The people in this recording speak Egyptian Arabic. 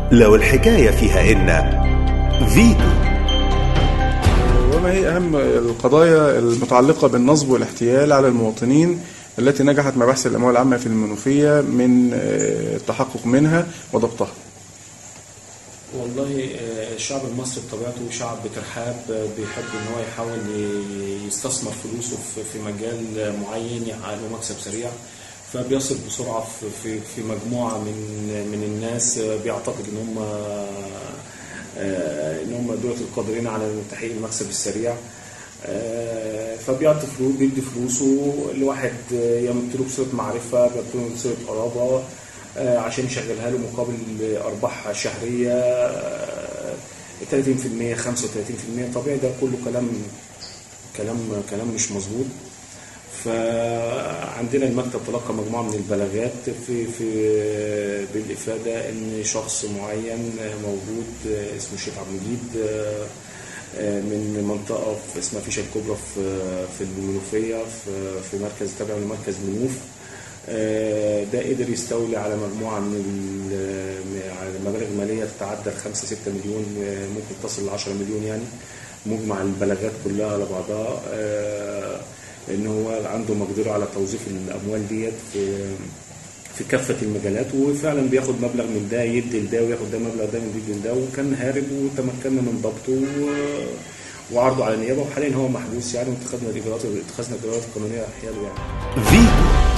لو الحكاية فيها إن فيتو وما هي أهم القضايا المتعلقة بالنصب والاحتيال على المواطنين التي نجحت مباحث الأموال العامة في المنوفية من آه، التحقق منها وضبطها والله آه، الشعب المصري بطبيعته شعب ترحاب آه، بيحب ان هو يحاول ي- يستثمر فلوسه في- في مجال معين يحقق له مكسب سريع فبيصل بسرعه في في في مجموعه من من الناس آه، بيعتقد ان هم آه، ان هم دول القادرين على تحقيق المكسب السريع آه، فبيعطي فلوس بيدي فلوسه لواحد آه، يمتلك بصيغه معرفه بيمتلك بصيغه قرابه آه، عشان يشغلها له مقابل ارباح شهريه آه، 30% 35% طبيعي ده كله كلام كلام كلام مش مظبوط فعندنا المكتب تلقى مجموعه من البلاغات في في بالافاده ان شخص معين موجود اسمه الشيخ عبد المجيد من منطقه في اسمها فيشة الكبرى في في المنوفيه في في مركز تابع لمركز منوف ده قدر يستولي على مجموعه من ال- على مبالغ ماليه تتعدى 5 6 مليون ممكن تصل ل 10 مليون يعني مجمع البلاغات كلها على بعضها آه، ان هو عنده مقدره على توظيف الاموال ديت في في كافه المجالات وفعلا بياخد مبلغ من ده يدي لده وياخد ده مبلغ ده من يدي لده وكان هارب وتمكنا من ضبطه و- وعرضه على النيابه وحاليا هو محبوس يعني واتخذنا الاجراءات اتخذنا الاجراءات القانونيه حياله يعني فيتو